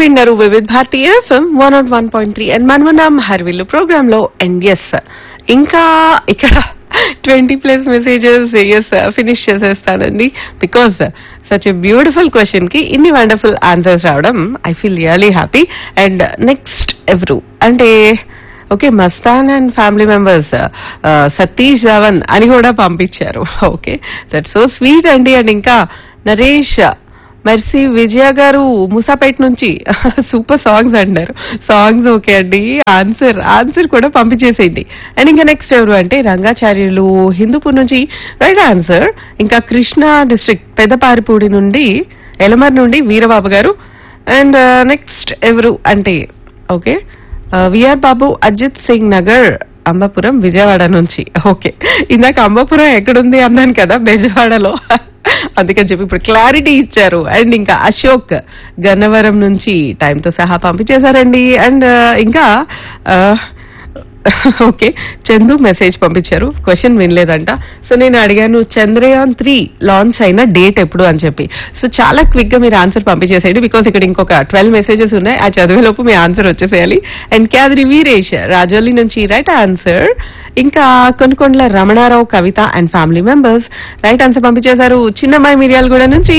విన్నారు Vividh Bharati F M one naught one point three and మనమన్నాం హర్విల్లు ప్రోగ్రామ్ లో అండ్ ఎస్ ఇంకా ఇక్కడ twenty plus messages yes finish చేసేస్తానండి because such a beautiful question కి ఇన్ని వండర్ఫుల్ ఆన్సర్స్ రావడం I feel really happy and next ఎవరు అంటే okay Mastan and family members Satish Dhawan అని కూడా పంపించారు ఓకే దట్ సో స్వీట్ అండి అండ్ ఇంకా నరేష్ మెర్సీ విజయ గారు ముసాపేట్ నుంచి సూపర్ సాంగ్స్ అంటారు సాంగ్స్ ఓకే అండి ఆన్సర్ ఆన్సర్ కూడా పంపించేసేయండి అండ్ ఇంకా నెక్స్ట్ ఎవరు అంటే రంగాచార్యులు హిందూపూర్ నుంచి రైట్ ఆన్సర్ ఇంకా కృష్ణా డిస్ట్రిక్ట్ పెద్దపారిపూడి నుండి ఎలమర్ నుండి వీరబాబు గారు అండ్ నెక్స్ట్ ఎవరు అంటే ఓకే విఆర్ బాబు అజిత్ సింగ్ నగర్ అంబాపురం విజయవాడ నుంచి ఓకే ఇందాక అంబాపురం ఎక్కడుంది అన్నాను కదా బెజవాడలో అందుకని చెప్పి ఇప్పుడు క్లారిటీ ఇచ్చారు అండ్ ఇంకా అశోక్ గన్నవరం నుంచి టైంతో సహా పంపించేశారండి అండ్ ఇంకా ఆ, ఓకే చందు మెసేజ్ పంపించారు క్వశ్చన్ వినలేదంట సో నేను అడిగాను చంద్రయాన్ త్రీ లాంచ్ అయిన డేట్ ఎప్పుడు అని చెప్పి సో చాలా క్విక్ గా మీరు ఆన్సర్ పంపించేసేయండి బికాస్ ఇక్కడ ఇంకొక ట్వెల్వ్ మెసేజెస్ ఉన్నాయి ఆ చదివేలోపు మీ ఆన్సర్ వచ్చేసేయాలి అండ్ క్యాదరి వీరేష్ రాజోలి నుంచి రైట్ ఆన్సర్ ఇంకా Konukondala Ramanarao Kavitha and family members right answer పంపించేశారు చిన్నమ్మాయి మిర్యాలగూడ నుంచి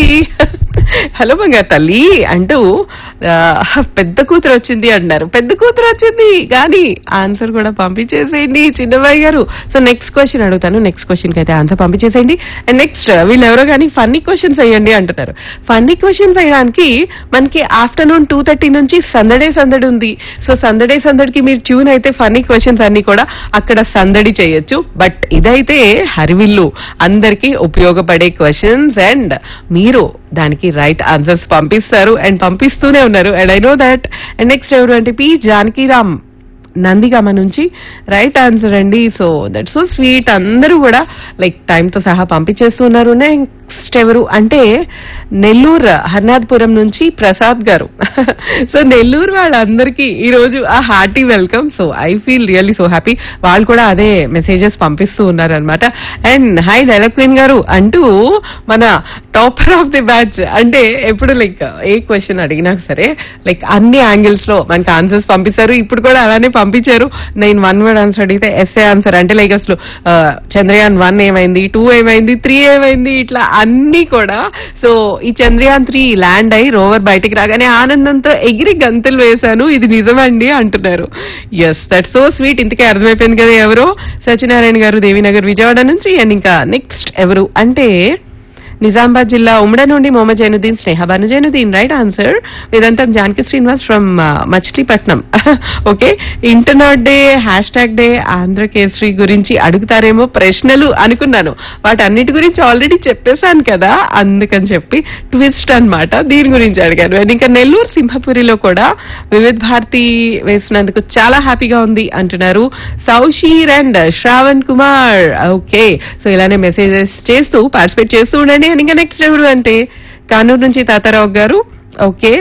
హలో బంగారు తల్లి అంటూ ఆ, పెద్ద కూతురు వచ్చింది అంటున్నారు పెద్ద కూతురు వచ్చింది కానీ ఆన్సర్ కూడా పంపించేసేయండి Chinnabayi garu so next question అడుగుతాను నెక్స్ట్ క్వశ్చన్ కి అయితే ఆన్సర్ పంపించేసేయండి అండ్ నెక్స్ట్ వీళ్ళు ఎవరో కానీ ఫన్నీ క్వశ్చన్స్ వేయండి అంటున్నారు ఫన్నీ క్వశ్చన్స్ వేయడానికి మనకి ఆఫ్టర్నూన్ టూ థర్టీ నుంచి సందడే సందడి ఉంది సో సందడే సందడికి మీరు ట్యూన్ అయితే ఫన్నీ క్వశ్చన్స్ అన్ని కూడా అక్కడ సందడి చేయొచ్చు బట్ ఇదైతే హరివిల్లు అందరికీ ఉపయోగపడే క్వశ్చన్స్ అండ్ మీరు దానికి రైట్ ఆన్సర్స్ పంపిస్తారు అండ్ పంపిస్తూనే ఉన్నారు and I know that and next ఎవరు అంటే పి జానకీరామ్ నందిగామ నుంచి రైట్ ఆన్సర్ అండి సో దట్ సో స్వీట్ అందరూ కూడా లైక్ తో సహా పంపించేస్తున్నారు నెక్స్ట్ ఎవరు అంటే నెల్లూరు హర్నాథపురం నుంచి ప్రసాద్ గారు సో నెల్లూరు వాళ్ళందరికీ ఈ రోజు ఆ hearty welcome so I feel really so happy వాళ్ళు కూడా అదే మెసేజెస్ పంపిస్తూ ఉన్నారు అనమాట అండ్ హాయ్ డైలక్విన్ గారు అంటూ మన టాపర్ ఆఫ్ ది బ్యాచ్ అంటే ఎప్పుడు లైక్ ఏ క్వశ్చన్ అడిగినా సరే లైక్ అన్ని యాంగిల్స్ లో మనకి ఆన్సర్స్ పంపిస్తారు ఇప్పుడు కూడా అలానే పంపించారు నేను వన్ వర్డ్ ఆన్సర్ అడిగితే ఎస్ఏ ఆన్సర్ అంటే లైక్ అసలు ఆ, చంద్రయాన్ వన్ ఏమైంది టూ ఏమైంది త్రీ ఏమైంది ఇట్లా అన్ని కూడా సో ఈ చంద్రయాన్ త్రీ ల్యాండ్ అయి రోవర్ బయటికి రాగానే ఆనందంతో ఎగిరి గంతులు వేశాను ఇది నిజమండి అంటున్నారు ఎస్ దట్ సో స్వీట్ ఇంతకే అర్థమైపోయింది కదా ఎవరు సత్యనారాయణ గారు దేవినగర్ విజయవాడ నుంచి అండ్ ఇంకా నెక్స్ట్ ఎవరు అంటే నిజామాబాద్ జిల్లా ఉమ్మడ నుండి Mohammed Zainuddin Sneha Bhanu Zainuddin right answer Vedantam Janaki Srinivas from Machilipatnam okay internet day hash tag day Andhra Kesari గురించి అడుగుతారేమో ప్రశ్నలు అనుకున్నాను వాటన్నిటి గురించి ఆల్రెడీ చెప్పేశాను కదా అందుకని చెప్పి ట్విస్ట్ అన్నమాట దీని గురించి అడిగాను అండ్ ఇంకా నెల్లూరు సింహపురిలో కూడా వివిధ భారతి వేసినందుకు చాలా హ్యాపీగా ఉంది అంటున్నారు Sausheer and Shravan Kumar okay so ఇలానే మెసేజెస్ చేస్తూ పార్టిసిపేట్ చేస్తూ ఉండండి అండ్ ఇంకా నెక్స్ట్ ఎవరు అంటే కానూరు నుంచి తాతారావు గారు ఓకే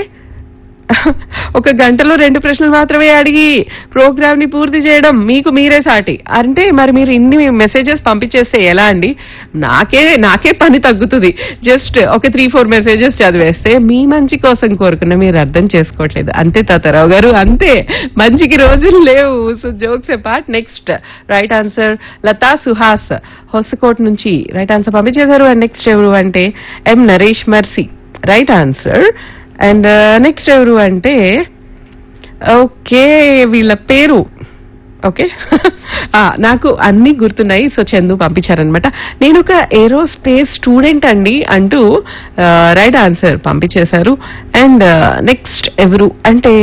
ఒక గంటలో రెండు ప్రశ్నలు మాత్రమే అడిగి ప్రోగ్రామ్ ని పూర్తి చేయడం మీకు మీరే సాటి అంటే మరి మీరు ఇన్ని మెసేజెస్ పంపించేస్తే ఎలా అండి నాకే నాకే పని తగ్గుతుంది జస్ట్ ఒక త్రీ ఫోర్ మెసేజెస్ చదివేస్తే మీ మంచి కోసం కోరుకున్న మీరు అర్థం చేసుకోవట్లేదు అంతే తాతారావు గారు అంతే మంచికి రోజులు లేవు so jokes part next right answer Latha Suhas Hosakote నుంచి రైట్ ఆన్సర్ పంపించేశారు అండ్ నెక్స్ట్ ఎవరు అంటే M Naresh Mercy right answer and next ఎవరు అంటే ఓకే వీళ్ళ పేరు ఓకే ఆ, నాకు అన్ని గుర్తున్నాయి సో చందు పంపించారనమాట నేను ఒక ఏరోస్పేస్ స్టూడెంట్ అండి అంటూ రైట్ ఆన్సర్ పంపించేశారు అండ్ నెక్స్ట్ ఎవరు అంటే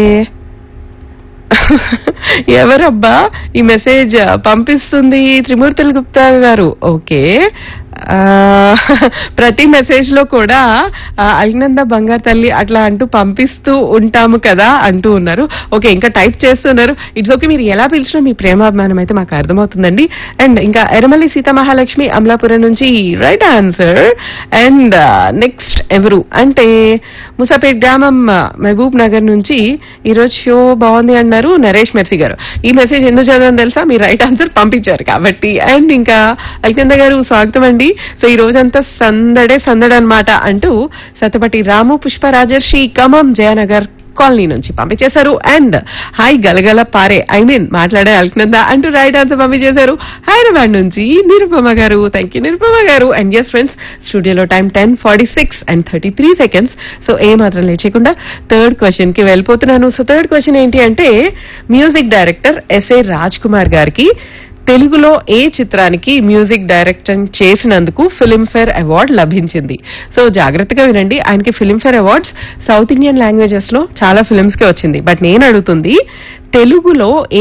ఎవరబ్బా ఈ మెసేజ్ పంపిస్తుంది త్రిమూర్తుల గుప్తా గారు ఓకే ఆ, ప్రతి మెసేజ్ లో కూడా ఆ, అల్నంద బంగారు తల్లి అట్లా అంటూ పంపిస్తూ ఉంటాము కదా అంటూ ఉన్నారు ఓకే ఇంకా టైప్ చేస్తున్నారు ఇట్స్ ఓకే మీరు ఎలా పిలిచినా మీ ప్రేమాభిమానం అయితే మాకు అర్థమవుతుందండి అండ్ ఇంకా ఎరమల్లి సీతామహాలక్ష్మి అమలాపురం నుంచి రైట్ ఆన్సర్ అండ్ నెక్స్ట్ ఎవరు అంటే ముసాపేట్ గ్రామం మహబూబ్ నగర్ నుంచి ఈరోజు షో బాగుంది అన్నారు నరేష్ మెర్సీ గారు ఈ మెసేజ్ ఎందుకు చదవని తెలుసా మీరు రైట్ ఆన్సర్ పంపించారు కాబట్టి అండ్ ఇంకా అల్కంద గారు స్వాగతం అండి సో ఈ రోజంతా సందడే సందడి అన్నమాట అంటూ సతపటి రాము పుష్ప రాజర్షి ఖమ్మం జయనగర్ కాలనీ నుంచి పంపించేశారు అండ్ హాయ్ గలగల పారే ఐ మీన్ మాట్లాడే అల్కనందా అంటూ రైట్ ఆన్సర్ పంపించేశారు హైదరాబాద్ నుంచి నిరుపమ గారు thank you Nirupama garu and yes friends స్టూడియోలో time ten forty six and thirty three seconds so ఏ మాత్రం లేట్ చేయకుండా థర్డ్ క్వశ్చన్ కి వెళ్ళిపోతున్నాను సో థర్డ్ క్వశ్చన్ ఏంటి అంటే music director S A Raj Kumar గారికి తెలుగులో ఏ చిత్రానికి మ్యూజిక్ డైరెక్టర్ చేసినందుకు ఫిల్మ్ఫేర్ అవార్డు లభించింది సో జాగ్రత్తగా వినండి ఆయనకి Filmfare awards south Indian languages లో చాలా ఫిల్మ్స్ కి వచ్చింది బట్ నేను అడుగుతుంది తెలుగులో